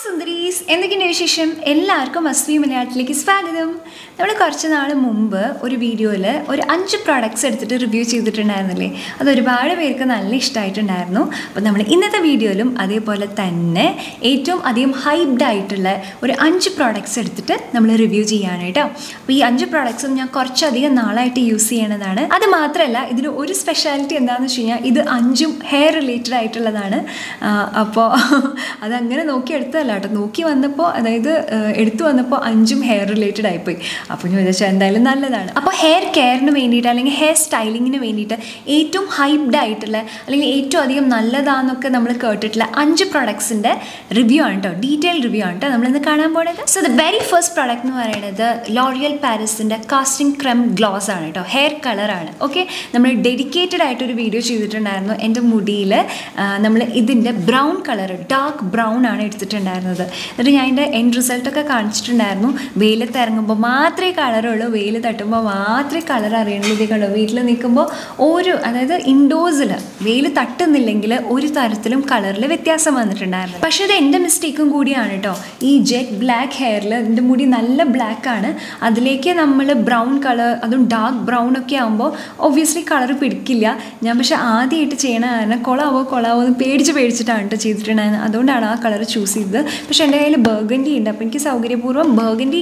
സുന്ദരീസ് എന്തൊക്കെയുണ്ട് വിശേഷം എല്ലാവർക്കും അസ്വി മലയാളത്തിലേക്ക് സ്വാഗതം നമ്മൾ കുറച്ച് നാൾ മുമ്പ് ഒരു വീഡിയോയിൽ ഒരു അഞ്ച് പ്രോഡക്റ്റ്സ് എടുത്തിട്ട് റിവ്യൂ ചെയ്തിട്ടുണ്ടായിരുന്നില്ലേ അത് ഒരുപാട് പേർക്ക് നല്ല ഇഷ്ടമായിട്ടുണ്ടായിരുന്നു അപ്പോൾ നമ്മൾ ഇന്നത്തെ വീഡിയോയിലും അതേപോലെ തന്നെ ഏറ്റവും അധികം ഹൈബ്ഡ് ആയിട്ടുള്ള ഒരു അഞ്ച് പ്രോഡക്റ്റ്സ് എടുത്തിട്ട് നമ്മൾ റിവ്യൂ ചെയ്യാണ് കേട്ടോ അപ്പോൾ ഈ അഞ്ച് പ്രോഡക്ട്സും ഞാൻ കുറച്ചധികം നാളായിട്ട് യൂസ് ചെയ്യണതാണ് അത് മാത്രമല്ല ഇതിന് ഒരു സ്പെഷ്യാലിറ്റി എന്താണെന്ന് വെച്ച് കഴിഞ്ഞാൽ ഇത് അഞ്ചും ഹെയർ റിലേറ്റഡ് ആയിട്ടുള്ളതാണ് അപ്പോൾ അതങ്ങനെ നോക്കി എടുത്തതല്ല കേട്ടോ നോക്കി വന്നപ്പോൾ അതായത് ആ, എടുത്തു വന്നപ്പോൾ അഞ്ചും ഹെയർ റിലേറ്റഡ് ആയിപ്പോയി അപ്പോൾ ഞാൻ വിചാരിച്ചാൽ എന്തായാലും നല്ലതാണ് അപ്പോൾ ഹെയർ കെയറിന് വേണ്ടിയിട്ട് അല്ലെങ്കിൽ ഹെയർ സ്റ്റൈലിങ്ങിന് വേണ്ടിയിട്ട് ഏറ്റവും ഹൈബ്ഡ് ആയിട്ടുള്ള അല്ലെങ്കിൽ ഏറ്റവും അധികം നല്ലതാണെന്നൊക്കെ നമ്മൾ കേട്ടിട്ടുള്ള അഞ്ച് പ്രൊഡക്ട്സിൻ്റെ റിവ്യൂ ആണ് കേട്ടോ ഡീറ്റെയിൽ റിവ്യൂ ആണ് കേട്ടോ നമ്മളിന്ന് കാണാൻ പോണത് so the very first product എന്ന് പറയുന്നത് ലോറിയൽ പാരിസിൻ്റെ കാസ്റ്റിംഗ് ക്രെം ഗ്ലോസ് ആണ് കേട്ടോ ഹെയർ കളറാണ് ഓക്കെ നമ്മൾ ഡെഡിക്കേറ്റഡ് ആയിട്ടൊരു വീഡിയോ ചെയ്തിട്ടുണ്ടായിരുന്നു എൻ്റെ മുടിയിൽ നമ്മൾ ഇതിൻ്റെ ബ്രൗൺ കളർ ഡാർക്ക് ബ്രൗൺ ആണ് എടുത്തിട്ടുണ്ടായിരുന്നത് എന്നിട്ട് ഞാൻ അതിൻ്റെ എൻഡ് റിസൾട്ടൊക്കെ കാണിച്ചിട്ടുണ്ടായിരുന്നു വെയിലത്ത് ഇറങ്ങുമ്പോൾ മാത്രമേ കളറുള്ളൂ വെയിൽ തട്ടുമ്പോൾ മാത്രമേ കളർ അറിയുള്ളൂ ഇതേ കണ്ടോ വീട്ടിൽ നിൽക്കുമ്പോൾ ഒരു അതായത് ഇൻഡോസിൽ വെയിൽ തട്ടുന്നില്ലെങ്കിൽ ഒരു തരത്തിലും കളറിൽ വ്യത്യാസം വന്നിട്ടുണ്ടായിരുന്നു പക്ഷേ ഇത് എൻ്റെ മിസ്റ്റേക്കും കൂടിയാണ് കേട്ടോ ഈ ജെറ്റ് ബ്ലാക്ക് ഹെയറിൽ എൻ്റെ മുടി നല്ല ബ്ലാക്ക് ആണ് അതിലേക്ക് നമ്മൾ ബ്രൗൺ കളർ അതും ഡാർക്ക് ബ്രൗൺ ഒക്കെ ആകുമ്പോൾ ഒബ്വിയസ്ലി കളർ പിടിക്കില്ല ഞാൻ പക്ഷേ ആദ്യമായിട്ട് ചെയ്യണ കാരണം കൊളാവോ കൊളാവോ എന്ന് പേടിച്ച് പേടിച്ചിട്ടാണ് കേട്ടോ ചെയ്തിട്ടുണ്ടായിരുന്നത് അതുകൊണ്ടാണ് ആ കളർ ചൂസ് ചെയ്തത് പക്ഷേ എൻ്റെ കയ്യിൽ ബർഗൻഡി ഉണ്ട് അപ്പോൾ എനിക്ക് സൗകര്യപൂർവ്വം ബർഗൻഡി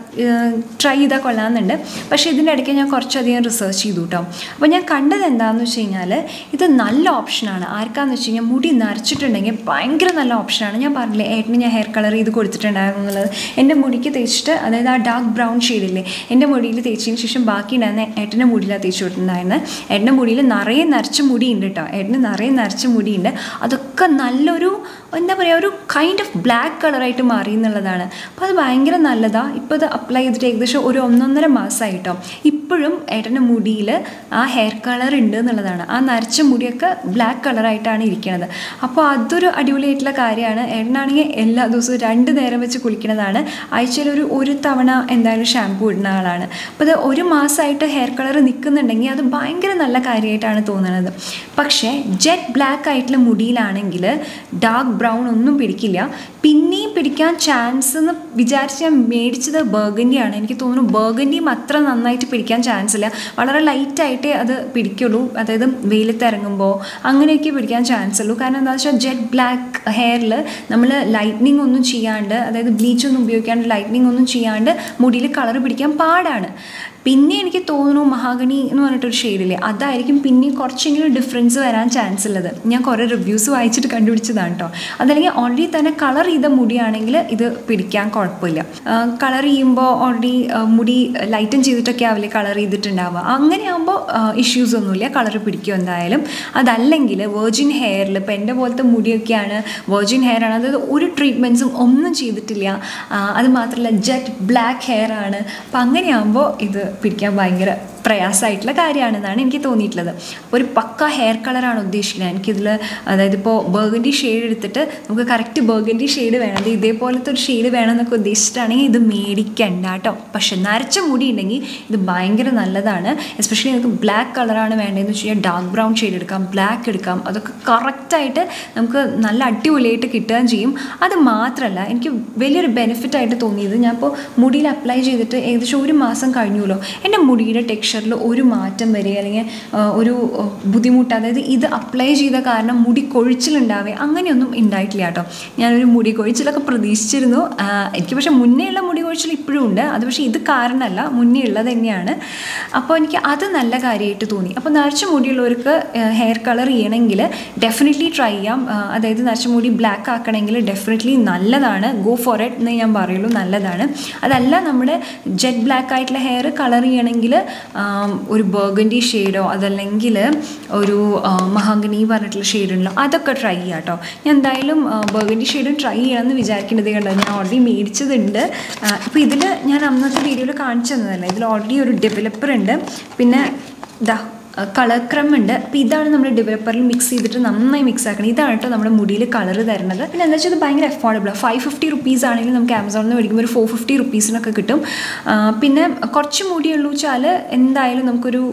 ട്രൈ ചെയ്താൽ കൊള്ളാമെന്നുണ്ട് പക്ഷേ ഇതിൻ്റെ ഇടയ്ക്ക് ഞാൻ കുറച്ചധികം റിസർച്ച് ചെയ്തു കേട്ടോ അപ്പോൾ ഞാൻ കണ്ടത് എന്താണെന്ന് വെച്ച് കഴിഞ്ഞാൽ ഇത് നല്ല ഓപ്ഷനാണ് ആർക്കാന്ന് വെച്ച് കഴിഞ്ഞാൽ മുടി നരച്ചിട്ടുണ്ടെങ്കിൽ ഭയങ്കര നല്ല ഓപ്ഷനാണ് ഞാൻ പറഞ്ഞില്ലേ ഏട്ടന് ഞാൻ ഹെയർ കളർ ചെയ്ത് കൊടുത്തിട്ടുണ്ടായിരുന്നു എന്നുള്ളത് എൻ്റെ മുടിക്ക് തേച്ചിട്ട് അതായത് ആ ഡാർക്ക് ബ്രൗൺ ഷെയ്ഡില്ലേ എൻ്റെ മുടിയിൽ തേച്ചതിന് ശേഷം ബാക്കി ഉണ്ടായിരുന്ന ഏട്ടൻ്റെ മുടിയിലാണ് തേച്ച് കൊടുത്തിട്ടുണ്ടായിരുന്നത് ഏട്ടൻ്റെ മുടിയിൽ നിറയെ നരച്ച മുടിയുണ്ട് കേട്ടോ ഏട്ടന് നിറയെ നരച്ച മുടിയുണ്ട് അതൊക്കെ നല്ലൊരു എന്താ പറയുക ഒരു കൈൻഡ് ഓഫ് ബ്ലാക്ക് കളറായിട്ട് മാറി എന്നുള്ളതാണ് അപ്പോൾ അത് ഭയങ്കര നല്ലതാണ് ഇപ്പോൾ ഇത് അപ്ലൈ ചെയ്തിട്ട് ഏകദേശം ഒരു ഒന്നൊന്നര മാസമായിട്ടോ ഇപ്പോഴും ഏട്ടൻ്റെ മുടിയിൽ ആ ഹെയർ കളർ ഉണ്ട് എന്നുള്ളതാണ് ആ നരച്ച മുടിയൊക്കെ ബ്ലാക്ക് കളറായിട്ടാണ് ഇരിക്കുന്നത് അപ്പോൾ അതൊരു അടിപൊളിയായിട്ടുള്ള കാര്യമാണ് ഏട്ടനാണെങ്കിൽ എല്ലാ ദിവസവും രണ്ട് നേരം വെച്ച് കുളിക്കുന്നതാണ് ആഴ്ചയിൽ ഒരു ഒരു തവണ എന്തായാലും ഷാമ്പൂ ഇടുന്ന ആളാണ് അപ്പോൾ ഇത് ഒരു മാസമായിട്ട് ഹെയർ കളർ നിൽക്കുന്നുണ്ടെങ്കിൽ അത് ഭയങ്കര നല്ല കാര്യമായിട്ടാണ് തോന്നുന്നത് പക്ഷേ ജെറ്റ് ബ്ലാക്ക് ആയിട്ടുള്ള മുടിയിലാണെങ്കിൽ ഡാർക്ക് ബ്രൗൺ ഒന്നും പിടിക്കില്ല പിന്നെയും പിടിക്കാൻ ചാൻസ് എന്ന് വിചാരിച്ച് ഞാൻ മേടിച്ചത് ബർഗൻഡിയാണ് എനിക്ക് തോന്നുന്നു ബർഗൻഡിയും അത്ര നന്നായിട്ട് പിടിക്കാൻ ചാൻസ് ഇല്ല വളരെ ലൈറ്റായിട്ടേ അത് പിടിക്കുള്ളൂ അതായത് വെയിലത്ത് ഇറങ്ങുമ്പോൾ അങ്ങനെയൊക്കെ പിടിക്കാൻ ചാൻസ് ഉള്ളൂ കാരണം എന്താ വെച്ചാൽ ജെറ്റ് ബ്ലാക്ക് ഹെയറിൽ നമ്മൾ ലൈറ്റ്നിങ് ഒന്നും ചെയ്യാണ്ട് അതായത് ബ്ലീച്ച് ഒന്നും ഉപയോഗിക്കാണ്ട് ലൈറ്റ്നിങ് ഒന്നും ചെയ്യാണ്ട് മുടിയിൽ കളർ പിടിക്കാൻ പാടാണ് പിന്നെ എനിക്ക് തോന്നുന്നു മഹാഗണി എന്ന് പറഞ്ഞിട്ടൊരു ഷെയ്ഡില്ലേ അതായിരിക്കും പിന്നെ കുറച്ചെങ്കിലും ഡിഫറൻസ് വരാൻ ചാൻസ് ഉള്ളത് ഞാൻ കുറേ റിവ്യൂസ് വായിച്ചിട്ട് കണ്ടുപിടിച്ചതാണ് കേട്ടോ അതല്ലെങ്കിൽ ഓൾറെഡി തന്നെ കളർ ചെയ്ത മുടിയാണെങ്കിൽ ഇത് പിടിക്കാൻ കുഴപ്പമില്ല കളർ ചെയ്യുമ്പോൾ ഓൾറെഡി മുടി ലൈറ്റൻ ചെയ്തിട്ടൊക്കെ ആവില്ലേ കളർ ചെയ്തിട്ടുണ്ടാവുക അങ്ങനെ ആകുമ്പോൾ ഇഷ്യൂസ് ഒന്നുമില്ല കളർ പിടിക്കും എന്തായാലും അതല്ലെങ്കിൽ വേർജിൻ ഹെയറിൽ ഇപ്പോൾ എൻ്റെ പോലത്തെ മുടിയൊക്കെയാണ് വേർജിൻ ഹെയർ ആണ് അതായത് ഒരു ട്രീറ്റ്മെൻറ്റ്സും ഒന്നും ചെയ്തിട്ടില്ല ആ, അത് മാത്രമല്ല ജെറ്റ് ബ്ലാക്ക് ഹെയർ ആണ് അപ്പം അങ്ങനെയാകുമ്പോൾ ഇത് പിടിക്കാൻ ഭയങ്കര പ്രയാസമായിട്ടുള്ള കാര്യമാണെന്നാണ് എനിക്ക് തോന്നിയിട്ടുള്ളത് അപ്പോൾ ഒരു പക്ക ഹെയർ കളറാണ് ഉദ്ദേശിക്കുന്നത് എനിക്കിതിൽ അതായത് ഇപ്പോൾ ബർഗൻഡി ഷെയ്ഡ് എടുത്തിട്ട് നമുക്ക് കറക്റ്റ് ബർഗൻഡി ഷെയ്ഡ് വേണം അത് ഇതേപോലത്തെ ഒരു ഷെയ്ഡ് വേണം എന്നൊക്കെ ഉദ്ദേശിച്ചിട്ടാണെങ്കിൽ ഇത് മേടിക്കണ്ട കേട്ടോ പക്ഷെ നരച്ച മുടി ഉണ്ടെങ്കിൽ ഇത് ഭയങ്കര നല്ലതാണ് എസ്പെഷ്യലി നിങ്ങൾക്ക് ബ്ലാക്ക് കളറാണ് വേണ്ടതെന്ന് വെച്ച് കഴിഞ്ഞാൽ ഡാർക്ക് ബ്രൗൺ ഷെയ്ഡ് എടുക്കാം ബ്ലാക്ക് എടുക്കാം അതൊക്കെ കറക്റ്റായിട്ട് നമുക്ക് നല്ല അടിപൊളിയായിട്ട് കിട്ടുകയും ചെയ്യും അത് മാത്രമല്ല എനിക്ക് വലിയൊരു ബെനിഫിറ്റ് ആയിട്ട് തോന്നിയത് ഞാൻ ഇപ്പോൾ മുടിയിൽ അപ്ലൈ ചെയ്തിട്ട് ഏകദേശം ഒരു മാസം കഴിഞ്ഞുല്ലോ എൻ്റെ മുടിയുടെ ടെക്സ്ചറിൽ ഒരു മാറ്റം വരിക അല്ലെങ്കിൽ ആ, ഒരു ആ, ബുദ്ധിമുട്ട് അതായത് ഇത് അപ്ലൈ ചെയ്ത കാരണം മുടി കൊഴിച്ചിലുണ്ടാവേ അങ്ങനെയൊന്നും ഉണ്ടായിട്ടില്ല കേട്ടോ ഞാനൊരു മുടി കൊഴിച്ചിലൊക്കെ പ്രതീക്ഷിച്ചിരുന്നു ആ, എനിക്ക് പക്ഷേ മുന്നേ ഉള്ള മുടി കൊഴിച്ചിൽ ഇപ്പോഴും ഉണ്ട് അത് പക്ഷേ ഇത് കാരണമല്ല മുന്നേ ഉള്ളത് തന്നെയാണ് അപ്പോൾ എനിക്ക് അത് നല്ല കാര്യമായിട്ട് തോന്നി അപ്പോൾ നരച്ച മുടിയുള്ളവർക്ക് ഹെയർ കളർ ചെയ്യണമെങ്കിൽ ഡെഫിനറ്റ്ലി ട്രൈ ചെയ്യാം ആ, അതായത് നരച്ച മുടി ബ്ലാക്ക് ആക്കണമെങ്കിൽ ഡെഫിനറ്റ്ലി നല്ലതാണ് ഗോ ഫോർ ഇറ്റ് എന്ന് ഞാൻ പറയുള്ളൂ നല്ലതാണ് അതല്ല നമ്മുടെ ജെറ്റ് ബ്ലാക്ക് ആയിട്ടുള്ള ഹെയർ കളർ ചെയ്യണമെങ്കിൽ ആം, ഒരു ബർഗൻഡി ഷെയ്ഡോ അതല്ലെങ്കിൽ ഒരു മഹാഗനി പറഞ്ഞിട്ടുള്ള ഷെയ്ഡ് ഉണ്ടല്ലോ അതൊക്കെ ട്രൈ ചെയ്യാം കേട്ടോ ഞാൻ എന്തായാലും ബർഗൻഡി ഷെയ്ഡും ട്രൈ ചെയ്യണമെന്ന് വിചാരിക്കേണ്ടത് കണ്ടോ ഞാൻ ഓൾറെഡി മേടിച്ചതുണ്ട് അപ്പോൾ ഇതിൽ ഞാൻ അന്നത്തെ വീഡിയോയിൽ കാണിച്ചു തന്നതല്ലേ ഇതിൽ ഓൾറെഡി ഒരു ഡെവലപ്പർ ഉണ്ട് പിന്നെ ഇതാ കളർ ക്രം ഉണ്ട് അപ്പോൾ ഇതാണ് നമ്മൾ ഡെവലപ്പറിൽ മിക്സ് ചെയ്തിട്ട് നന്നായി മിക്സ് ആക്കണം ഇതാണ് കേട്ടോ നമ്മുടെ മുടിയിൽ കളർ തരുന്നത് പിന്നെ എന്താ വെച്ചാൽ ഇത് ഭയങ്കര അഫോർഡബിളാണ് ഫൈവ് ഫിഫ്റ്റി റുപ്പീസ് ആണെങ്കിലും നമുക്ക് ആമസോണിൽ നിന്ന് മേടിക്കുമ്പോൾ ഒരു ഫോർ ഫിഫ്റ്റി റുപ്പീസിനൊക്കെ കിട്ടും ആ, പിന്നെ കുറച്ച് മുടിയുള്ളൂ വെച്ചാൽ എന്തായാലും നമുക്കൊരു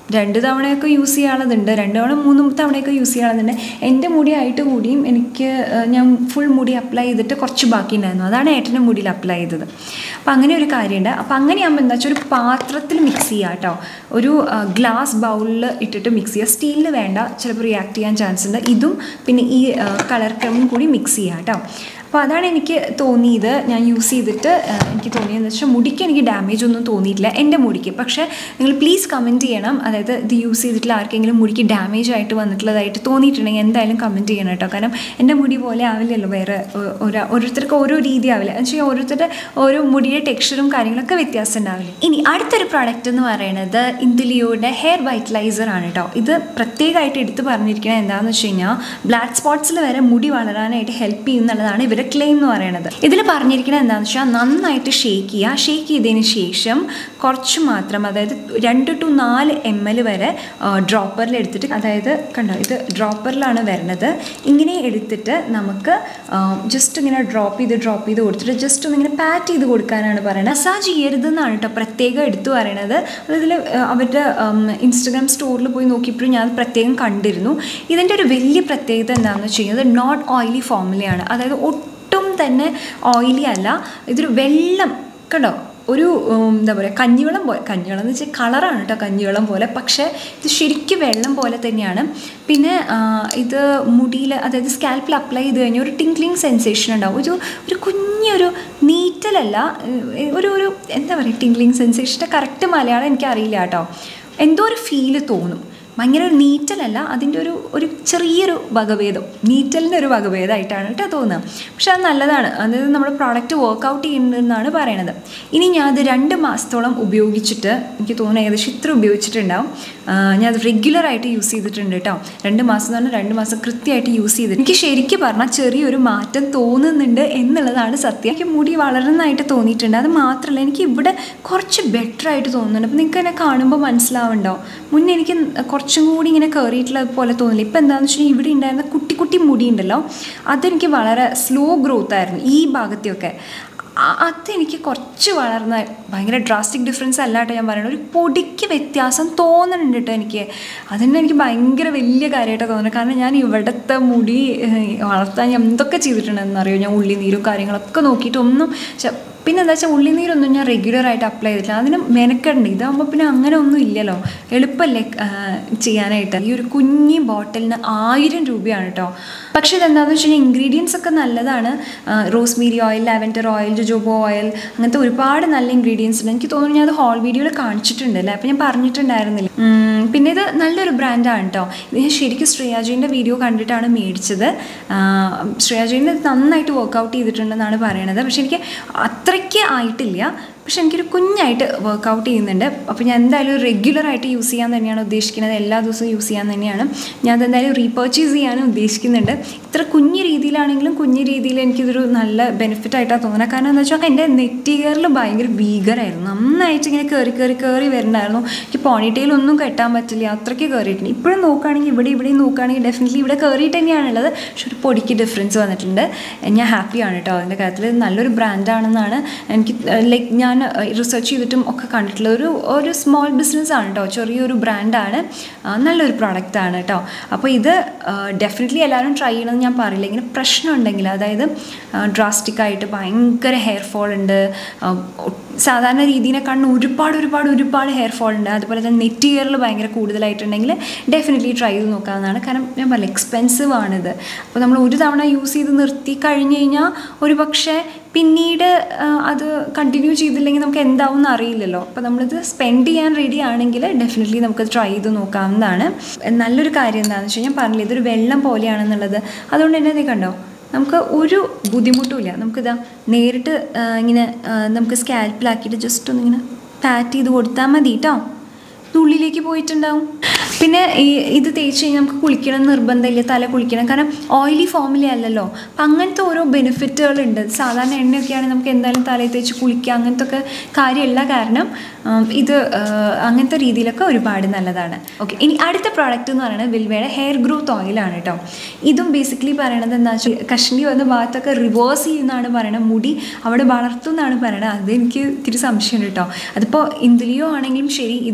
രണ്ട് തവണയൊക്കെ യൂസ് ചെയ്യാനുള്ളതുണ്ട് രണ്ട് തവണ മൂന്ന് തവണയൊക്കെ യൂസ് ചെയ്യാനുള്ളതുണ്ട് എൻ്റെ മുടി ആയിട്ട് കൂടിയും എനിക്ക് ആ, ഞാൻ ഫുൾ മുടി അപ്ലൈ ചെയ്തിട്ട് കുറച്ച് ബാക്കി ഉണ്ടായിരുന്നു അതാണ് ഏട്ടൻ്റെ മുടിയിൽ അപ്ലൈ ചെയ്തത് അപ്പം അങ്ങനെ ഒരു കാര്യമുണ്ട് അപ്പം അങ്ങനെയാകുമ്പോൾ എന്താ വെച്ചാൽ ഒരു പാത്രത്തിൽ മിക്സ് ചെയ്യുക കേട്ടോ ഒരു ഗ്ലാസ് ബൗളിൽ ഇട്ടിട്ട് മിക്സ് ചെയ്യുക സ്റ്റീലിൽ വേണ്ട ചിലപ്പോൾ റിയാക്ട് ചെയ്യാൻ ചാൻസ് ഉണ്ട് ഇതും പിന്നെ ഈ കളർ ക്രമും കൂടി മിക്സ് ചെയ്യുക കേട്ടോ അപ്പോൾ അതാണ് എനിക്ക് തോന്നിയത് ഞാൻ യൂസ് ചെയ്തിട്ട് ആ, എനിക്ക് തോന്നിയതെന്ന് വെച്ചാൽ മുടിക്ക് എനിക്ക് ഡാമേജ് ഒന്നും തോന്നിയിട്ടില്ല എൻ്റെ മുടിക്ക് പക്ഷേ നിങ്ങൾ പ്ലീസ് കമൻറ്റ് ചെയ്യണം അതായത് ഇത് യൂസ് ചെയ്തിട്ടുള്ള ആർക്കെങ്കിലും മുടിക്ക് ഡാമേജ് ആയിട്ട് വന്നിട്ടുള്ളതായിട്ട് തോന്നിയിട്ടുണ്ടെങ്കിൽ എന്തായാലും കമൻറ്റ് ചെയ്യണം കേട്ടോ കാരണം എൻ്റെ മുടി പോലെ ആവില്ലല്ലോ വേറെ ഒ- ഒരാ ഓരോരുത്തർക്ക് ഓരോ രീതി ആവില്ല എന്ന് വെച്ചാൽ ഓരോരുത്തരുടെ ഓരോ മുടിയുടെ ടെക്സ്ചറും കാര്യങ്ങളൊക്കെ വ്യത്യാസം ഉണ്ടാവില്ല ഇനി അടുത്തൊരു പ്രോഡക്റ്റ് എന്ന് പറയുന്നത് ഇന്ദുലിയോയുടെ ഹെയർ വൈറ്റലൈസർ ആണ് കേട്ടോ ഇത് പ്രത്യേകമായിട്ട് എടുത്ത് പറഞ്ഞിരിക്കുന്നത് എന്താണെന്ന് വെച്ച് കഴിഞ്ഞാൽ ബ്ലാക്ക് സ്പോട്ട്സിൽ വരെ മുടി വളരാനായിട്ട് ഹെൽപ്പ് ചെയ്യുന്നുള്ളതാണ് ഇവരുടെ ക്ലെയിം എന്ന് പറയുന്നത് ഇതിൽ പറഞ്ഞിരിക്കുന്നത് എന്താണെന്ന് വെച്ചാൽ നന്നായിട്ട് ഷേക്ക് ചെയ്യുക ഷേക്ക് ചെയ്തതിന് ശേഷം കുറച്ച് മാത്രം അതായത് രണ്ട് ടു നാല് എം എൽ വരെ ഡ്രോപ്പറിൽ എടുത്തിട്ട് അതായത് കണ്ടോ ഇത് ഡ്രോപ്പറിലാണ് വരുന്നത് ഇങ്ങനെ എടുത്തിട്ട് നമുക്ക് ജസ്റ്റ് ഇങ്ങനെ ഡ്രോപ്പ് ചെയ്ത് ഡ്രോപ്പ് ചെയ്ത് കൊടുത്തിട്ട് ജസ്റ്റ് ഒന്ന് ഇങ്ങനെ പാറ്റ് ചെയ്ത് കൊടുക്കാനാണ് പറയുന്നത് മസാജ് ചെയ്യരുതെന്നാണ് കേട്ടോ പ്രത്യേകം എടുത്തു പറയണത് അതിൽ അവരുടെ ഇൻസ്റ്റഗ്രാം സ്റ്റോറിൽ പോയി നോക്കിയപ്പോഴും ഞാൻ അത് പ്രത്യേകം കണ്ടിരുന്നു ഇതിൻ്റെ ഒരു വലിയ പ്രത്യേകത എന്താണെന്ന് വെച്ച് കഴിഞ്ഞാൽ നോട്ട് ഓയിലി ഫോമുലയാണ് അതായത് ഒട്ടും തന്നെ ഓയിലി അല്ല ഇതൊരു വെള്ളം കണ്ടോ ഒരു ഉം, എന്താ പറയുക കഞ്ഞിവെള്ളം പോലെ കഞ്ഞിവെള്ളം എന്ന് വെച്ചാൽ കളറാണ് കേട്ടോ കഞ്ഞിവെള്ളം പോലെ പക്ഷേ ഇത് ശരിക്കും വെള്ളം പോലെ തന്നെയാണ് പിന്നെ ആ, ഇത് മുടിയിൽ അതായത് സ്കാൽപ്പിൽ അപ്ലൈ ചെയ്ത് കഴിഞ്ഞാൽ ഒരു ടിങ്ക്ലിങ് സെൻസേഷൻ ഉണ്ടാവും ഒരു ഒരു കുഞ്ഞൊരു നീറ്റലല്ല ഏഹ്, ഒരു ഒരു എന്താ പറയുക ടിങ്ക്ലിങ് സെൻസേഷൻ്റെ കറക്റ്റ് മലയാളം എനിക്കറിയില്ല കേട്ടോ എന്തോ ഒരു ഫീല് തോന്നും ഭയങ്കര ഒരു നീറ്റലല്ല അതിൻ്റെ ഒരു ഒരു ചെറിയൊരു വകഭേദം നീറ്റലിൻ്റെ ഒരു വകഭേദമായിട്ടാണ് കേട്ടോ തോന്നുക പക്ഷെ അത് നല്ലതാണ് അതായത് നമ്മുടെ പ്രോഡക്റ്റ് വർക്കൗട്ട് ചെയ്യുന്നതെന്നാണ് പറയണത് ഇനി ഞാൻ അത് രണ്ട് മാസത്തോളം ഉപയോഗിച്ചിട്ട് എനിക്ക് തോന്നുന്നു ഏകദേശം ഇത്ര ഉപയോഗിച്ചിട്ടുണ്ടാവും ആ, ഞാൻ അത് റെഗുലറായിട്ട് യൂസ് ചെയ്തിട്ടുണ്ട് കേട്ടോ രണ്ട് മാസം എന്ന് പറഞ്ഞാൽ രണ്ട് മാസം കൃത്യമായിട്ട് യൂസ് ചെയ്തിട്ട് എനിക്ക് ശരിക്കും പറഞ്ഞാൽ ചെറിയൊരു മാറ്റം തോന്നുന്നുണ്ട് എന്നുള്ളതാണ് സത്യം എനിക്ക് മുടി വളരുന്നതായിട്ട് തോന്നിയിട്ടുണ്ട് അത് മാത്രമല്ല എനിക്ക് ഇവിടെ കുറച്ച് ബെറ്റർ ആയിട്ട് തോന്നുന്നുണ്ട് അപ്പം നിങ്ങൾക്ക് എന്നെ കാണുമ്പോൾ മനസ്സിലാവുന്നുണ്ടോ മുന്നേ എനിക്ക് കുറച്ചും കൂടി ഇങ്ങനെ കയറിയിട്ടുള്ള പോലെ തോന്നില്ല ഇപ്പം എന്താണെന്ന് വെച്ചാൽ ഇവിടെ ഉണ്ടായിരുന്ന കുട്ടി കുട്ടി മുടി ഉണ്ടല്ലോ അതെനിക്ക് വളരെ സ്ലോ ഗ്രോത്ത് ആയിരുന്നു ഈ ഭാഗത്തെയൊക്കെ അ- അതെനിക്ക് കുറച്ച് വളർന്ന ഭയങ്കര ഡ്രാസ്റ്റിക് ഡിഫറൻസ് അല്ല കേട്ടോ ഞാൻ പറയുന്നത് ഒരു പൊടിക്ക് വ്യത്യാസം തോന്നുന്നുണ്ട് കേട്ടോ എനിക്ക് അതിന് എനിക്ക് ഭയങ്കര വലിയ കാര്യമായിട്ടാണ് തോന്നുന്നത് കാരണം ഞാൻ ഇവിടുത്തെ മുടി ഏഹ്, വളർത്താൻ ഞാൻ എന്തൊക്കെ ചെയ്തിട്ടുണ്ടെന്ന് അറിയോ ഞാൻ ഉള്ളിനീരും കാര്യങ്ങളൊക്കെ നോക്കിയിട്ട് ഒന്നും ചെ- പിന്നെ എന്താ വെച്ചാൽ ഉള്ളിനീരൊന്നും ഞാൻ റെഗുലറായിട്ട് അപ്ലൈ ചെയ്തിട്ടില്ല അതിന് മെനക്കെടുണ്ട് ഇതാകുമ്പോൾ പിന്നെ അങ്ങനെ ഒന്നും ഇല്ലല്ലോ എളുപ്പമല്ലേ ആ, ചെയ്യാനായിട്ട് ഈ ഒരു കുഞ്ഞി ബോട്ടിലിന് ആയിരം രൂപയാണ് കേട്ടോ പക്ഷേ ഇതെന്താണെന്ന് വെച്ച് കഴിഞ്ഞാൽ ഇൻഗ്രീഡിയൻസ് ഒക്കെ നല്ലതാണ് rosemary oil lavender oil jojoba oil അങ്ങനത്തെ ഒരുപാട് നല്ല ഇൻഗ്രീഡിയൻസ് ഉണ്ട് എനിക്ക് തോന്നുന്നു ഞാൻ അത് ഹോൾ വീഡിയോയിൽ കാണിച്ചിട്ടുണ്ട് അല്ലേ അപ്പോൾ ഞാൻ പറഞ്ഞിട്ടുണ്ടായിരുന്നില്ല ഉം, പിന്നെ ഇത് നല്ലൊരു ബ്രാൻഡാണ് കേട്ടോ ഇത് ഞാൻ ശരിക്കും ശ്രേയാജീൻ്റെ വീഡിയോ കണ്ടിട്ടാണ് മേടിച്ചത് ആ, ശ്രേയാജീൻ്റെ ഇത് നന്നായിട്ട് വർക്കൗട്ട് ചെയ്തിട്ടുണ്ടെന്നാണ് പറയണത് പക്ഷെ എനിക്ക് അത്രയ്ക്ക് ആയിട്ടില്ല പക്ഷെ എനിക്കൊരു കുഞ്ഞായിട്ട് വർക്കൗട്ട് ചെയ്യുന്നുണ്ട് അപ്പോൾ ഞാൻ എന്തായാലും റെഗുലറായിട്ട് യൂസ് ചെയ്യാൻ തന്നെയാണ് ഉദ്ദേശിക്കുന്നത് എല്ലാ ദിവസവും യൂസ് ചെയ്യാൻ തന്നെയാണ് ഞാൻ അതെന്തായാലും റീപർച്ചേസ് ചെയ്യാനും ഉദ്ദേശിക്കുന്നുണ്ട് ഇത്ര കുഞ്ഞു രീതിയിലാണെങ്കിലും കുഞ്ഞു രീതിയിൽ എനിക്കിതൊരു നല്ല ബെനിഫിറ്റ് ആയിട്ടാണ് തോന്നുന്നത് കാരണം എന്താ വെച്ചാൽ എൻ്റെ നെറ്റികറിൽ ഭയങ്കര ഭീകരമായിരുന്നു നന്നായിട്ട് ഇങ്ങനെ കയറി കയറി കയറി വരുന്നുണ്ടായിരുന്നു എനിക്ക് പോണിറ്റയിൽ ഒന്നും കെട്ടാൻ പറ്റില്ല അത്രയ്ക്ക് കയറിയിട്ടുണ്ട് ഇപ്പോഴും നോക്കുകയാണെങ്കിൽ ഇവിടെ ഇവിടെയും നോക്കുകയാണെങ്കിൽ ഡെഫിനറ്റ്ലി ഇവിടെ കയറിയിട്ട് തന്നെയാണുള്ളത് പക്ഷെ ഒരു പൊടിക്ക് ഡിഫറൻസ് വന്നിട്ടുണ്ട് ഞാൻ ഹാപ്പിയാണ് കേട്ടോ അതിൻ്റെ കാര്യത്തിൽ ഇത് നല്ലൊരു ബ്രാൻഡാണെന്നാണ് എനിക്ക് ലൈക്ക് ഞാൻ റിസർച്ച് ചെയ്തിട്ടും ഒക്കെ കണ്ടിട്ടുള്ള ഒരു ഒരു സ്മോൾ ബിസിനസ് ആണ് കേട്ടോ ചെറിയൊരു ബ്രാൻഡാണ് നല്ലൊരു പ്രോഡക്റ്റ് ആണ് കേട്ടോ അപ്പോൾ ഇത് ഡെഫിനറ്റ്ലി എല്ലാവരും ട്രൈ ചെയ്യണമെന്ന് ഞാൻ പറയില്ല ഇങ്ങനെ പ്രശ്നം ഉണ്ടെങ്കിൽ അതായത് ഡ്രാസ്റ്റിക് ആയിട്ട് ഭയങ്കര ഹെയർ ഫോൾ ഉണ്ട് ആ, ഒ- സാധാരണ രീതിനെ കണ്ണ് ഒരുപാട് ഒരുപാട് ഒരുപാട് ഹെയർ ഫോൾ ഉണ്ട് അതുപോലെ തന്നെ നെറ്റ് ഇയറിൽ ഭയങ്കര കൂടുതലായിട്ടുണ്ടെങ്കിൽ ഡെഫിനറ്റ്ലി ട്രൈ ചെയ്ത് നോക്കാവുന്നതാണ് കാരണം ഞാൻ പറഞ്ഞില്ല എക്സ്പെൻസീവ് ആണിത് അപ്പോൾ നമ്മൾ ഒരു തവണ യൂസ് ചെയ്ത് നിർത്തി കഴിഞ്ഞ് കഴിഞ്ഞാൽ ഒരു പക്ഷേ പിന്നീട് ആ, അത് കണ്ടിന്യൂ ചെയ്തില്ലെങ്കിൽ നമുക്ക് എന്താവും എന്ന് അറിയില്ലല്ലോ അപ്പോൾ നമ്മളിത് സ്പെൻഡ് ചെയ്യാൻ റെഡി ആണെങ്കിൽ ഡെഫിനറ്റ്ലി നമുക്ക് ട്രൈ ചെയ്ത് നോക്കാവുന്നതാണ് നല്ലൊരു കാര്യം എന്താണെന്ന് വെച്ച് കഴിഞ്ഞാൽ പറഞ്ഞില്ല ഇതൊരു വെള്ളം പോലെയാണെന്നുള്ളത് അതുകൊണ്ട് തന്നെ ഇത് കണ്ടോ നമുക്ക് ഒരു ബുദ്ധിമുട്ടുമില്ല നമുക്കിതാ നേരിട്ട് ആ, ഇങ്ങനെ ആ, നമുക്ക് സ്കാൽപ്പിലാക്കിയിട്ട് ജസ്റ്റ് ഒന്നിങ്ങനെ പാറ്റ് ചെയ്ത് കൊടുത്താൽ മതി കേട്ടോ ഇത് ഉള്ളിലേക്ക് പോയിട്ടുണ്ടാവും പിന്നെ ഈ ഇത് തേച്ച് കഴിഞ്ഞാൽ നമുക്ക് കുളിക്കണം എന്ന് നിർബന്ധമില്ല തല കുളിക്കണം കാരണം ഓയിലി ഫോമിലി അല്ലല്ലോ അപ്പം അങ്ങനത്തെ ഓരോ ബെനിഫിറ്റുകളുണ്ട് സാധാരണ എണ്ണയൊക്കെയാണെങ്കിൽ നമുക്ക് എന്തായാലും തലയിൽ തേച്ച് കുളിക്കുക അങ്ങനത്തെ ഒക്കെ കാര്യമല്ല കാരണം ഉം, ഇത് ആ, അങ്ങനത്തെ രീതിയിലൊക്കെ ഒരുപാട് നല്ലതാണ് ഓക്കെ ഇനി അടുത്ത പ്രോഡക്റ്റ് എന്ന് പറയുന്നത് വിൽവയുടെ ഹെയർ ഗ്രോത്ത് ഓയിലാണ് കേട്ടോ ഇതും ബേസിക്കലി പറയണത് എന്താ വെച്ചാൽ കഷ്ണി വന്ന ഭാഗത്തൊക്കെ റിവേഴ്സ് ചെയ്യുന്നതാണ് പറയണത് മുടി അവിടെ വളർത്തും എന്നാണ് പറയണത് അത് എനിക്ക് ഇത്തിരി സംശയമുണ്ട് കേട്ടോ അതിപ്പോൾ ഇന്ദുലിയോ ആണെങ്കിലും ശരി ഇതാണെങ്കിലും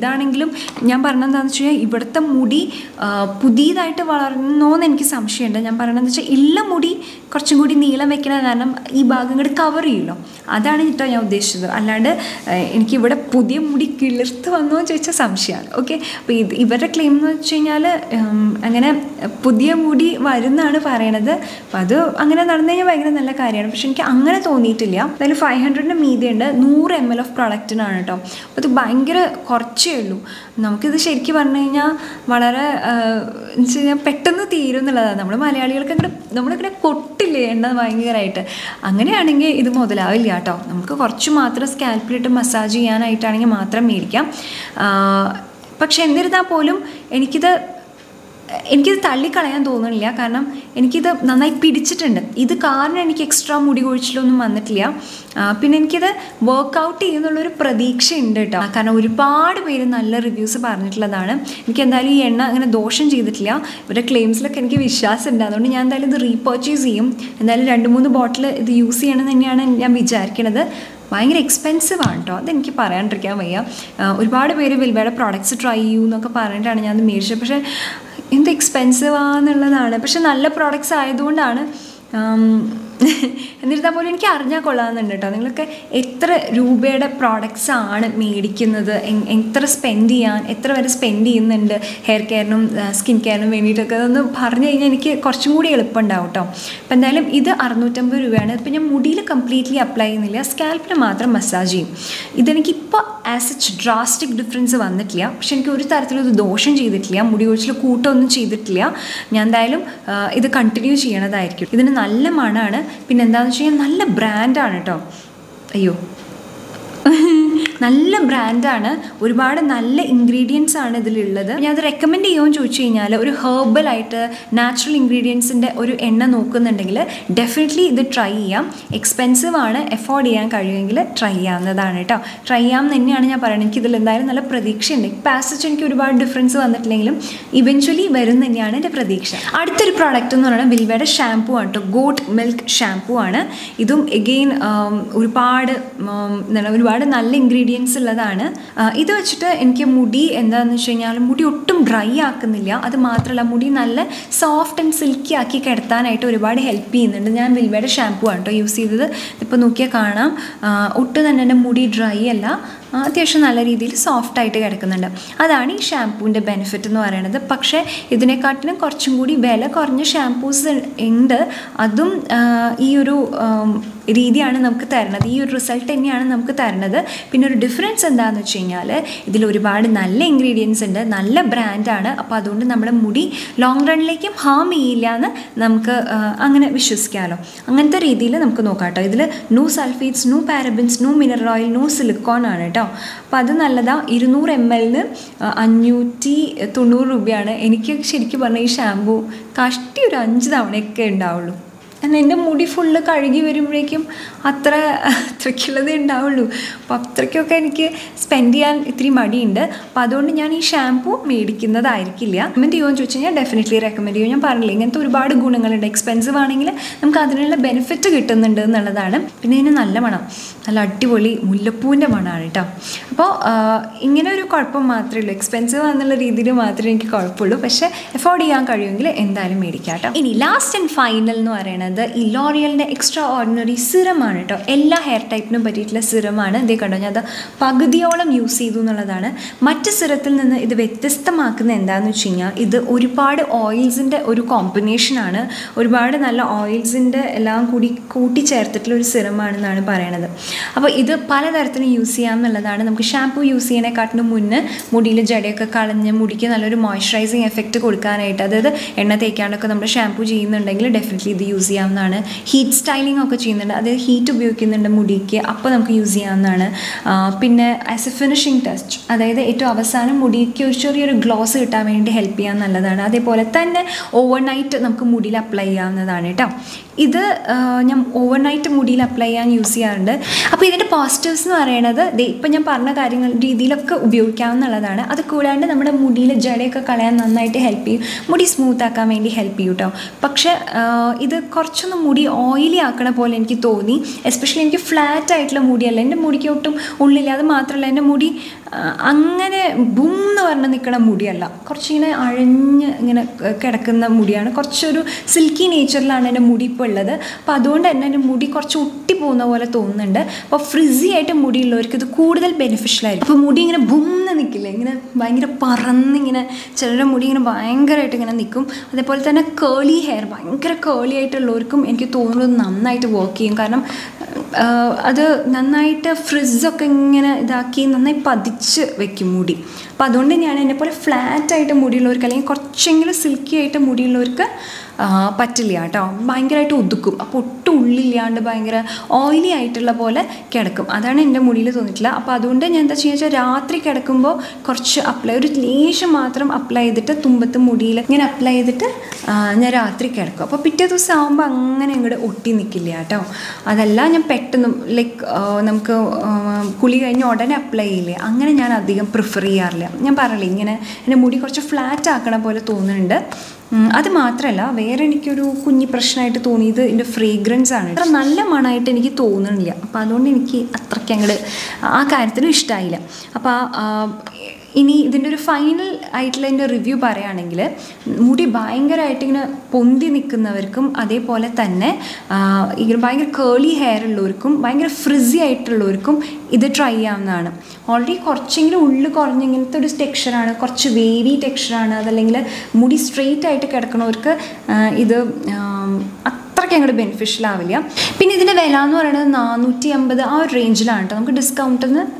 ഞാൻ പറഞ്ഞതെന്താണെന്ന് വെച്ച് കഴിഞ്ഞാൽ ഇവിടുത്തെ മുടി ആ, പുതിയതായിട്ട് വളർന്നോന്ന് എനിക്ക് സംശയമുണ്ട് ഞാൻ പറയണതെന്ന് വെച്ചാൽ ഇല്ല മുടി കുറച്ചും കൂടി നീളം വെക്കണ കാരണം ഈ ഭാഗം കൂടി കവർ ചെയ്യുമല്ലോ അതാണ് കേട്ടോ ഞാൻ ഉദ്ദേശിച്ചത് അല്ലാണ്ട് ആ, എനിക്കിവിടെ പുതിയ മുടി കിളിർത്ത് വന്നോ എന്ന് ചോദിച്ചാൽ സംശയമാണ് ഓക്കെ അപ്പോൾ ഇത് ഇവരുടെ ക്ലെയിം എന്ന് വെച്ച് കഴിഞ്ഞാൽ അങ്ങനെ പുതിയ മുടി വരുന്നാണ് പറയണത് അപ്പം അത് അങ്ങനെ നടന്നു കഴിഞ്ഞാൽ ഭയങ്കര നല്ല കാര്യമാണ് പക്ഷെ എനിക്ക് അങ്ങനെ തോന്നിയിട്ടില്ല എന്തായാലും ഫൈവ് ഹൺഡ്രഡിന് മീതിയുണ്ട് നൂറ് എം എൽ ഓഫ് പ്രൊഡക്റ്റിനാണ് കേട്ടോ അപ്പോൾ ഇത് ഭയങ്കര കുറച്ചേ ഉള്ളൂ നമുക്കിത് ശരിക്കും പറഞ്ഞു കഴിഞ്ഞാൽ വളരെ എന്ന് വെച്ച് കഴിഞ്ഞാൽ പെട്ടെന്ന് തീരും എന്നുള്ളതാണ് നമ്മൾ മലയാളികൾക്ക് അങ്ങനെ നമ്മളിങ്ങനെ കൊട്ടില്ലേ എണ്ണ ഭയങ്കരമായിട്ട് അങ്ങനെയാണെങ്കിൽ ഇത് മുതലാവില്ല കേട്ടോ നമുക്ക് കുറച്ച് മാത്രം സ്കാൽപ്പിലിട്ട് മസാജ് ചെയ്യാനായിട്ടാണെങ്കിൽ മാത്രം മേടിക്കാം ആ, പക്ഷെ എന്നിരുന്നാൽ പോലും എനിക്കിത് എനിക്കിത് തള്ളിക്കളയാൻ തോന്നുന്നില്ല കാരണം എനിക്കിത് നന്നായി പിടിച്ചിട്ടുണ്ട് ഇത് കാരണം എനിക്ക് എക്സ്ട്രാ മുടി കൊഴിച്ചിലൊന്നും വന്നിട്ടില്ല ആ, പിന്നെ എനിക്കിത് വർക്കൗട്ട് ചെയ്യുന്നുള്ളൊരു പ്രതീക്ഷ ഉണ്ട് കേട്ടോ കാരണം ഒരുപാട് പേര് നല്ല റിവ്യൂസ് പറഞ്ഞിട്ടുള്ളതാണ് എനിക്ക് എന്തായാലും ഈ എണ്ണ അങ്ങനെ ദോഷം ചെയ്തിട്ടില്ല ഇവരുടെ ക്ലെയിംസിലൊക്കെ എനിക്ക് വിശ്വാസമുണ്ട് അതുകൊണ്ട് ഞാൻ എന്തായാലും ഇത് റീപർച്ചേസ് ചെയ്യും എന്തായാലും രണ്ട് മൂന്ന് ബോട്ടിൽ ഇത് യൂസ് ചെയ്യണമെന്ന് തന്നെയാണ് ഞാൻ വിചാരിക്കുന്നത് ഭയങ്കര എക്സ്പെൻസീവ് ആണ് കേട്ടോ അതെനിക്ക് പറയാണ്ടിരിക്കാൻ വയ്യ ആ, ഒരുപാട് പേര് വിൽബയുടെ പ്രോഡക്റ്റ്സ് ട്രൈ ചെയ്യൂ എന്നൊക്കെ പറഞ്ഞിട്ടാണ് ഞാൻ അത് മേടിച്ചത് പക്ഷേ എന്ത് എക്സ്പെൻസീവ് ആണെന്നുള്ളതാണ് പക്ഷെ നല്ല പ്രോഡക്റ്റ്സ് ആയതുകൊണ്ടാണ് ആം, എന്നിരുന്നാൽ പോലും എനിക്ക് അറിഞ്ഞാൽ കൊള്ളാമെന്നുണ്ട് കേട്ടോ നിങ്ങളൊക്കെ എത്ര രൂപയുടെ പ്രോഡക്റ്റ്സ് ആണ് മേടിക്കുന്നത് എ- എത്ര സ്പെൻഡ് ചെയ്യാൻ എത്ര വരെ സ്പെൻഡ് ചെയ്യുന്നുണ്ട് ഹെയർ കെയറിനും സ്കിൻ കെയറിനും വേണ്ടിയിട്ടൊക്കെ അതൊന്ന് പറഞ്ഞു കഴിഞ്ഞാൽ എനിക്ക് കുറച്ചും കൂടി എളുപ്പമുണ്ടാവും കേട്ടോ അപ്പോൾ എന്തായാലും ഇത് അറുന്നൂറ്റമ്പത് രൂപയാണ് ഇപ്പം ഞാൻ മുടിയിൽ കംപ്ലീറ്റ്ലി അപ്ലൈ ചെയ്യുന്നില്ല സ്കാൽപ്പിന് മാത്രം മസാജ് ചെയ്യും ഇതെനിക്കിപ്പോൾ ആസ് എച്ച് ഡ്രാസ്റ്റിക് ഡിഫറൻസ് വന്നിട്ടില്ല പക്ഷെ എനിക്ക് ഒരു തരത്തിലും ഇത് ദോഷം ചെയ്തിട്ടില്ല മുടി കൊഴിച്ചിൽ കൂട്ടമൊന്നും ചെയ്തിട്ടില്ല ഞാൻ എന്തായാലും ആ, ഇത് കണ്ടിന്യൂ ചെയ്യണതായിരിക്കും ഇതിന് നല്ല മണമാണ് പിന്നെ എന്താണെന്ന് വെച്ച് കഴിഞ്ഞാൽ നല്ല ബ്രാൻഡാണ് കേട്ടോ അയ്യോ നല്ല ബ്രാൻഡാണ് ഒരുപാട് നല്ല ഇൻഗ്രീഡിയൻസ് ആണ് ഇതിലുള്ളത് ഞാൻ അത് റെക്കമെൻഡ് ചെയ്യുമെന്ന് ചോദിച്ചു കഴിഞ്ഞാൽ ഒരു ഹെർബൽ ആയിട്ട് നാച്ചുറൽ ഇൻഗ്രീഡിയൻസിൻ്റെ ഒരു എണ്ണ നോക്കുന്നുണ്ടെങ്കിൽ ഡെഫിനറ്റ്ലി ഇത് ട്രൈ ചെയ്യാം എക്സ്പെൻസീവ് ആണ് എഫോർഡ് ചെയ്യാൻ കഴിയുമെങ്കിൽ ട്രൈ ചെയ്യാവുന്നതാണ് കേട്ടോ ട്രൈ ചെയ്യാം എന്ന് തന്നെയാണ് ഞാൻ പറയുന്നത് എനിക്ക് ഇതിൽ എന്തായാലും നല്ല പ്രതീക്ഷയുണ്ട് പാസച്ച് എനിക്ക് ഒരുപാട് ഡിഫറൻസ് വന്നിട്ടില്ലെങ്കിലും ഇവൻച്വലി വരും തന്നെയാണ് എൻ്റെ പ്രതീക്ഷ അടുത്തൊരു പ്രോഡക്റ്റ് എന്ന് പറയുന്നത് വിൽവയുടെ ഷാംപൂ ആണ് കേട്ടോ ഗോട്ട് മിൽക്ക് ഷാംപൂ ആണ് ഇതും എഗെയിൻ ഒരുപാട് ഉം, എന്താണ് ഒരുപാട് നല്ല ഇൻഗ്രീഡിയൻസ് ഉള്ളതാണ് ആ, ഇത് വെച്ചിട്ട് എനിക്ക് മുടി എന്താണെന്ന് വെച്ച് കഴിഞ്ഞാൽ മുടി ഒട്ടും ഡ്രൈ ആക്കുന്നില്ല അത് മാത്രമല്ല മുടി നല്ല സോഫ്റ്റ് ആൻഡ് സിൽക്കി ആക്കി കിടത്താനായിട്ട് ഒരുപാട് ഹെൽപ്പ് ചെയ്യുന്നുണ്ട് ഞാൻ വിൽവയുടെ ഷാംപൂ ആണ് കേട്ടോ യൂസ് ചെയ്തത് ഇപ്പോൾ നോക്കിയാൽ കാണാം ആ, ഒട്ടും തന്നെ എൻ്റെ മുടി ഡ്രൈ അല്ല ആ, അത്യാവശ്യം നല്ല രീതിയിൽ സോഫ്റ്റ് ആയിട്ട് കിടക്കുന്നുണ്ട് അതാണ് ഈ ഷാംപൂവിൻ്റെ ബെനിഫിറ്റ് എന്ന് പറയുന്നത് പക്ഷേ ഇതിനെക്കാട്ടിലും കുറച്ചും കൂടി വില കുറഞ്ഞ ഷാംപൂസ് ഉണ്ട് അതും ആ, ഈ ഒരു ആം, രീതിയാണ് നമുക്ക് തരുന്നത് ഈ ഒരു റിസൾട്ട് തന്നെയാണ് നമുക്ക് തരുന്നത് പിന്നെ ഒരു ഡിഫറൻസ് എന്താണെന്ന് വെച്ച് കഴിഞ്ഞാൽ ഇതിൽ ഒരുപാട് നല്ല ഇൻഗ്രീഡിയൻസ് ഉണ്ട് നല്ല ബ്രാൻഡാണ് അപ്പോൾ അതുകൊണ്ട് നമ്മുടെ മുടി ലോങ് റണ്ണിലേക്കും ഹാം ചെയ്യില്ല എന്ന് നമുക്ക് ആ, അങ്ങനെ വിശ്വസിക്കാമല്ലോ അങ്ങനത്തെ രീതിയിൽ നമുക്ക് നോക്കാം കേട്ടോ ഇതിൽ no sulphates no parabens no mineral oil no silicone ആണ് കേട്ടോ അപ്പോൾ അത് നല്ലതാണ് ഇരുന്നൂറ് എം എല്ലിന് അഞ്ഞൂറ്റി തൊണ്ണൂറ് രൂപയാണ് എനിക്ക് ശരിക്കും പറഞ്ഞാൽ ഈ ഷാമ്പു കഷ്ടി ഒരു അഞ്ച് തവണയൊക്കെ ഉണ്ടാവുള്ളൂ എന്നാൽ എൻ്റെ മുടി ഫുള്ള് കഴുകി വരുമ്പോഴേക്കും അത്ര അത്രയ്ക്കുള്ളതേ ഉണ്ടാവുള്ളൂ അപ്പോൾ അത്രയ്ക്കൊക്കെ എനിക്ക് സ്പെൻഡ് ചെയ്യാൻ ഇത്തിരി മടിയുണ്ട് അപ്പോൾ അതുകൊണ്ട് ഞാൻ ഈ ഷാംപൂ മേടിക്കുന്നതായിരിക്കില്ല റെക്കമെൻഡ് ചെയ്യുമെന്ന് ചോദിച്ചു കഴിഞ്ഞാൽ ഡെഫിനറ്റ്ലി റെക്കമെൻഡ് ചെയ്യും ഞാൻ പറഞ്ഞില്ല ഇങ്ങനത്തെ ഒരുപാട് ഗുണങ്ങളുണ്ട് എക്സ്പെൻസീവ് ആണെങ്കിൽ നമുക്ക് അതിനുള്ള ബെനിഫിറ്റ് കിട്ടുന്നുണ്ട് എന്നുള്ളതാണ് പിന്നെ ഇതിന് നല്ല മണം നല്ല അടിപൊളി മുല്ലപ്പൂവിൻ്റെ മണമാണ് കേട്ടോ അപ്പോൾ ഇങ്ങനെ ഒരു കുഴപ്പം മാത്രമേ ഉള്ളൂ എക്സ്പെൻസീവ് എന്നുള്ള രീതിയിൽ മാത്രമേ എനിക്ക് കുഴപ്പമുള്ളൂ പക്ഷേ എഫോർഡ് ചെയ്യാൻ കഴിയുമെങ്കിൽ എന്തായാലും മേടിക്കാം കേട്ടോ ഇനി ലാസ്റ്റ് ആൻഡ് ഫൈനൽ എന്ന് പറയുന്നത് ഈ ലോറിയലിൻ്റെ എക്സ്ട്രാ ഓർഡിനറി സിറമാണ് കേട്ടോ എല്ലാ ഹെയർ ടൈപ്പിനും പറ്റിയിട്ടുള്ള സിറമാണ് ഇതേ കണ്ടോ ഞാൻ അത് പകുതിയോളം യൂസ് ചെയ്തു എന്നുള്ളതാണ് മറ്റ് സിറത്തിൽ നിന്ന് ഇത് വ്യത്യസ്തമാക്കുന്ന എന്താണെന്ന് വെച്ച് കഴിഞ്ഞാൽ ഇത് ഒരുപാട് ഓയിൽസിൻ്റെ ഒരു കോമ്പിനേഷനാണ് ഒരുപാട് നല്ല ഓയിൽസിൻ്റെ എല്ലാം കൂടി കൂട്ടിച്ചേർത്തിട്ടുള്ള ഒരു സിറമാണെന്നാണ് പറയണത് അപ്പോൾ ഇത് പലതരത്തിലും യൂസ് ചെയ്യാം എന്നുള്ളതാണ് നമുക്ക് ഷാംപൂ യൂസ് ചെയ്യണേക്കാട്ടിന് മുന്നേ മുടിയിൽ ജടയൊക്കെ കളഞ്ഞ് മുടിക്ക് നല്ലൊരു മോയ്സ്ചറൈസിങ് എഫക്റ്റ് കൊടുക്കാനായിട്ട് അതായത് എണ്ണ തേക്കാണ്ടൊക്കെ നമ്മൾ ഷാംപൂ ചെയ്യുന്നുണ്ടെങ്കിൽ ഡെഫിനറ്റ്ലി ഇത് യൂസ് ചെയ്യാവുന്നതാണ് ഹീറ്റ് സ്റ്റൈലിംഗ് ഒക്കെ ചെയ്യുന്നുണ്ട് അതായത് ഹീറ്റ് ഉപയോഗിക്കുന്നുണ്ട് മുടിക്ക് അപ്പോൾ നമുക്ക് യൂസ് ചെയ്യാവുന്നതാണ് ആ, പിന്നെ ആസ് എ ഫിനിഷിംഗ് ടെസ്റ്റ് അതായത് ഏറ്റവും അവസാനം മുടിക്ക് ഒരു ചെറിയൊരു ഗ്ലോസ് കിട്ടാൻ വേണ്ടി ഹെൽപ്പ് ചെയ്യാൻ നല്ലതാണ് അതേപോലെ തന്നെ ഓവർ നൈറ്റ് നമുക്ക് മുടിയിൽ അപ്ലൈ ചെയ്യാവുന്നതാണ് കേട്ടോ ഇത് ആ, ഞാൻ ഓവർനൈറ്റ് മുടിയിൽ അപ്ലൈ ചെയ്യാൻ യൂസ് ചെയ്യാറുണ്ട് അപ്പോൾ ഇതിൻ്റെ പോസിറ്റീവ്സ് എന്ന് പറയുന്നത് ദേ ഇപ്പം ഞാൻ പറഞ്ഞ കാര്യങ്ങൾ രീതിയിലൊക്കെ ഉപയോഗിക്കാവുന്നതാണ് അത് കൂടാണ്ട് നമ്മുടെ മുടിയിലെ ജടയൊക്കെ കളയാൻ നന്നായിട്ട് ഹെൽപ്പ് ചെയ്യും മുടി സ്മൂത്ത് ആക്കാൻ വേണ്ടി ഹെൽപ്പ് ചെയ്യും കേട്ടോ പക്ഷേ ആ, ഇത് കുറച്ചൊന്ന് മുടി ഓയിലി ആക്കണ പോലെ എനിക്ക് തോന്നി എസ്പെഷ്യലി എനിക്ക് ഫ്ലാറ്റ് ആയിട്ടുള്ള മുടിയല്ല എൻ്റെ മുടിക്ക് ഒട്ടും ഉള്ളില്ല അത് മാത്രമല്ല എൻ്റെ മുടി ആ, അങ്ങനെ ബും എന്ന് പറഞ്ഞ് നിൽക്കണ മുടിയല്ല കുറച്ചിങ്ങനെ അഴഞ്ഞ് ഇങ്ങനെ കിടക്കുന്ന മുടിയാണ് കുറച്ചൊരു സിൽക്കി നേച്ചറിലാണ് എൻ്റെ മുടി ഇപ്പോൾ ഉള്ളത് അപ്പോൾ അതുകൊണ്ട് തന്നെ എൻ്റെ മുടി കുറച്ച് ഒട്ടി പോകുന്ന പോലെ തോന്നുന്നുണ്ട് അപ്പോൾ ഫ്രിസി ആയിട്ട് മുടിയുള്ളവർക്ക് ഇത് കൂടുതൽ ബെനിഫിഷ്യൽ ആയിരിക്കും ഇപ്പോൾ മുടി ഇങ്ങനെ ബുംന്ന് നിൽക്കില്ല ഇങ്ങനെ ഭയങ്കര പറന്നിങ്ങനെ ചിലരുടെ മുടി ഇങ്ങനെ ഭയങ്കരമായിട്ട് ഇങ്ങനെ നിൽക്കും അതേപോലെ തന്നെ കേളി ഹെയർ ഭയങ്കര കേളി ആയിട്ടുള്ളവർക്കും എനിക്ക് തോന്നുന്നത് നന്നായിട്ട് വർക്ക് ചെയ്യും കാരണം ആ, അത് നന്നായിട്ട് ഫ്രിസ്സൊക്കെ ഇങ്ങനെ ഇതാക്കി നന്നായി പതിച്ച് വെക്കും മുടി അപ്പോൾ അതുകൊണ്ട് ഞാൻ എന്നെപ്പോലെ ഫ്ലാറ്റ് ആയിട്ട് മുടിയുള്ളവർക്ക് അല്ലെങ്കിൽ കുറച്ചെങ്കിലും സിൽക്കി ആയിട്ട് മുടിയുള്ളവർക്ക് ആ, പറ്റില്ല കേട്ടോ ഭയങ്കരമായിട്ട് ഒതുക്കും അപ്പോൾ ഒട്ടും ഉള്ളില്ലാണ്ട് ഭയങ്കര ഓയിലി ആയിട്ടുള്ള പോലെ കിടക്കും അതാണ് എൻ്റെ മുടിയിൽ തോന്നിയിട്ടില്ല അപ്പോൾ അതുകൊണ്ട് ഞാൻ എന്താ ചെയ്യുക വെച്ചാൽ രാത്രി കിടക്കുമ്പോൾ കുറച്ച് അപ്ലൈ ഒരു ലേശം മാത്രം അപ്ലൈ ചെയ്തിട്ട് തുമ്പത്ത് മുടിയിൽ ഇങ്ങനെ അപ്ലൈ ചെയ്തിട്ട് ആ, ഞാൻ രാത്രി കിടക്കും അപ്പോൾ പിറ്റേ ദിവസം ആകുമ്പോൾ അങ്ങനെ അങ്ങോട്ട് ഒട്ടി നിൽക്കില്ല കേട്ടോ അതല്ല ഞാൻ പെട്ടെന്ന് ലൈക്ക് നമുക്ക് ആ, കുളി കഴിഞ്ഞ് ഉടനെ അപ്ലൈ ചെയ്യില്ലേ അങ്ങനെ ഞാൻ അധികം പ്രിഫർ ചെയ്യാറില്ല ഞാൻ പറയില്ലേ ഇങ്ങനെ എൻ്റെ മുടി കുറച്ച് ഫ്ലാറ്റ് ആക്കണ പോലെ തോന്നുന്നുണ്ട് ഉം, അത് മാത്രമല്ല വേറെ എനിക്കൊരു കുഞ്ഞി പ്രശ്നമായിട്ട് തോന്നിയത് ഇതിൻ്റെ ഫ്രേഗ്രൻസ് ആണ് അത്ര നല്ല മണമായിട്ട് എനിക്ക് തോന്നുന്നില്ല അപ്പോൾ അതുകൊണ്ട് എനിക്ക് അത്രയ്ക്ക് അങ്ങോട്ട് ആ കാര്യത്തിലും ഇഷ്ടമായില്ല അപ്പോൾ ആ, ഇനി ഇതിൻ്റെ ഒരു ഫൈനൽ ആയിട്ടുള്ള എൻ്റെ റിവ്യൂ പറയുകയാണെങ്കിൽ മുടി ഭയങ്കരമായിട്ട് ഇങ്ങനെ പൊന്തി നിൽക്കുന്നവർക്കും അതേപോലെ തന്നെ ആ, ഇങ്ങനെ ഭയങ്കര കേളി ഹെയർ ഉള്ളവർക്കും ഭയങ്കര ഫ്രിസി ആയിട്ടുള്ളവർക്കും ഇത് ട്രൈ ചെയ്യാവുന്നതാണ് ഓൾറെഡി കുറച്ചെങ്കിലും ഉള്ളിൽ കുറഞ്ഞ ഇങ്ങനത്തെ ഒരു ടെക്സ്ചറാണ് കുറച്ച് വേവി ടെക്സ്ചറാണ് അതല്ലെങ്കിൽ മുടി സ്ട്രെയിറ്റ് ആയിട്ട് കിടക്കുന്നവർക്ക് ആ, ഇത് ആം, അത്രയ്ക്ക് അങ്ങോട്ട് ബെനിഫിഷ്യൽ ആവില്ല പിന്നെ ഇതിൻ്റെ വില എന്ന് പറയുന്നത് നാനൂറ്റി അമ്പത് ആ ഒരു റേഞ്ചിലാണ് കേട്ടോ നമുക്ക് ഡിസ്കൗണ്ടിൽ നിന്ന്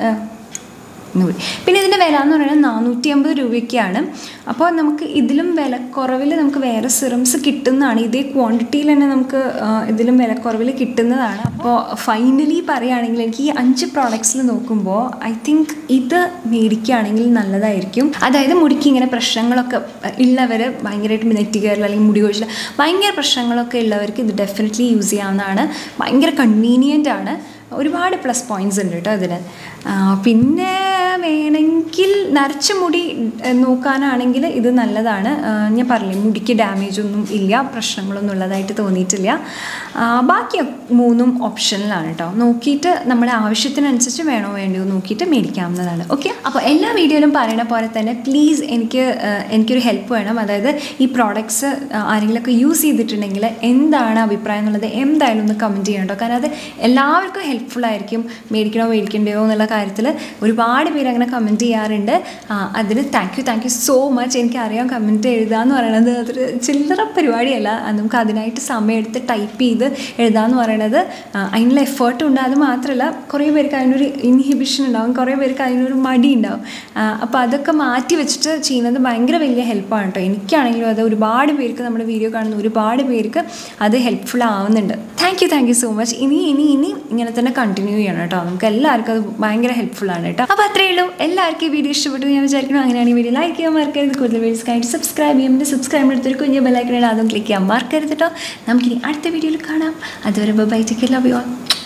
നൂറ് പിന്നെ ഇതിൻ്റെ വില എന്ന് പറയുന്നത് നാനൂറ്റി അമ്പത് രൂപയ്ക്കാണ് അപ്പോൾ നമുക്ക് ഇതിലും വിലക്കുറവിൽ നമുക്ക് വേറെ സിറംസ് കിട്ടുന്നതാണ് ഇതേ ക്വാണ്ടിറ്റിയിൽ തന്നെ നമുക്ക് ആ, ഇതിലും വിലക്കുറവിൽ കിട്ടുന്നതാണ് അപ്പോൾ ഫൈനലി പറയുകയാണെങ്കിൽ എനിക്ക് ഈ അഞ്ച് പ്രോഡക്ട്സിൽ നോക്കുമ്പോൾ ഐ തിങ്ക് ഇത് മേടിക്കുകയാണെങ്കിൽ നല്ലതായിരിക്കും അതായത് മുടിക്ക് ഇങ്ങനെ പ്രശ്നങ്ങളൊക്കെ ഉള്ളവർ ഭയങ്കരമായിട്ട് നെറ്റ് കയറിൽ അല്ലെങ്കിൽ മുടി കൊഴിച്ചിൽ ഭയങ്കര പ്രശ്നങ്ങളൊക്കെ ഉള്ളവർക്ക് ഇത് ഡെഫിനറ്റ്ലി യൂസ് ചെയ്യാവുന്നതാണ് ഭയങ്കര കൺവീനിയൻ്റ് ആണ് ഒരുപാട് പ്ലസ് പോയിൻറ്റ്സ് ഉണ്ട് കേട്ടോ ഇതിന് ആ, പിന്നെ വേണമെങ്കിൽ നരച്ച മുടി ഏഹ്, നോക്കാനാണെങ്കിൽ ഇത് നല്ലതാണ് ആ, ഞാൻ പറഞ്ഞില്ലേ മുടിക്ക് ഡാമേജ് ഒന്നും ഇല്ല പ്രശ്നങ്ങളൊന്നും ഉള്ളതായിട്ട് തോന്നിയിട്ടില്ല ആ, ബാക്കി മൂന്നും ഓപ്ഷനിലാണ് കേട്ടോ നോക്കിയിട്ട് നമ്മുടെ ആവശ്യത്തിനനുസരിച്ച് വേണോ വേണ്ടയോ നോക്കിയിട്ട് മേടിക്കാവുന്നതാണ് ഓക്കെ അപ്പോൾ എല്ലാ വീഡിയോയിലും പറയുന്ന പോലെ തന്നെ പ്ലീസ് എനിക്ക് ആ, എനിക്കൊരു ഹെൽപ്പ് വേണം അതായത് ഈ പ്രോഡക്ട്സ് ആരെങ്കിലുമൊക്കെ യൂസ് ചെയ്തിട്ടുണ്ടെങ്കിൽ എന്താണ് അഭിപ്രായം എന്നുള്ളത് എന്തായാലും ഒന്ന് കമൻറ്റ് ചെയ്യണം കേട്ടോ കാരണം അത് എല്ലാവർക്കും ഹെൽപ്ഫുൾ ആയിരിക്കും മേടിക്കണോ മേടിക്കണ്ടയോ എന്നുള്ള കാര്യത്തിൽ ഒരുപാട് പേര് അങ്ങനെ കമൻറ്റ് ചെയ്യാറുണ്ട് ആ, അതിന് thank you thank you so much എനിക്കറിയാം കമൻറ്റ് എഴുതുക എന്ന് പറയുന്നത് അതൊരു ചില്ലറ പരിപാടിയല്ല അത് നമുക്ക് അതിനായിട്ട് സമയമെടുത്ത് ടൈപ്പ് ചെയ്ത് എഴുതുക എന്ന് പറയുന്നത് ആ, അതിനുള്ള എഫേർട്ടും ഉണ്ട് അത് മാത്രമല്ല കുറേ പേർക്ക് അതിനൊരു ഇൻഹിബിഷൻ ഉണ്ടാവും കുറേ പേർക്ക് അതിനൊരു മടി ഉണ്ടാവും അപ്പോൾ അതൊക്കെ മാറ്റി വെച്ചിട്ട് ചെയ്യുന്നത് ഭയങ്കര വലിയ ഹെൽപ്പാണ് കേട്ടോ എനിക്കാണെങ്കിലും അത് ഒരുപാട് പേർക്ക് നമ്മുടെ വീഡിയോ കാണുന്ന ഒരുപാട് പേർക്ക് അത് ഹെൽപ്ഫുൾ ആവുന്നുണ്ട് thank you thank you so much ഇനി ഇനി ഇനി ഇങ്ങനെ തന്നെ കണ്ടിന്യൂ ചെയ്യണം കേട്ടോ നമുക്ക് എല്ലാവർക്കും അത് ഭയങ്കര ഹെൽപ്ഫുൾ ആണ് കേട്ടോ അപ്പോൾ അത്രയേ ഉള്ളൂ എല്ലാവർക്കും ഈ വീഡിയോ ഇഷ്ടപ്പെട്ടു എന്ന് ഞാൻ വിചാരിക്കണം അങ്ങനെയാണ് ഈ വീഡിയോ ലൈക്ക് ചെയ്യാൻ മറക്കരുത് കൂടുതൽ വീഡിയോസ് കഴിഞ്ഞിട്ട് സബ്സ്ക്രൈബ് ചെയ്യാം പിന്നെ സബ്സ്ക്രൈബ് എടുത്തൊരു കുഞ്ഞ് ബെല്ലൈക്കണിൽ അതും ക്ലിക്ക് ചെയ്യാൻ മറക്കരുത് കേട്ടോ നമുക്കിനി അടുത്ത വീഡിയോയിൽ കാണാം അതുവരെ bye take love you all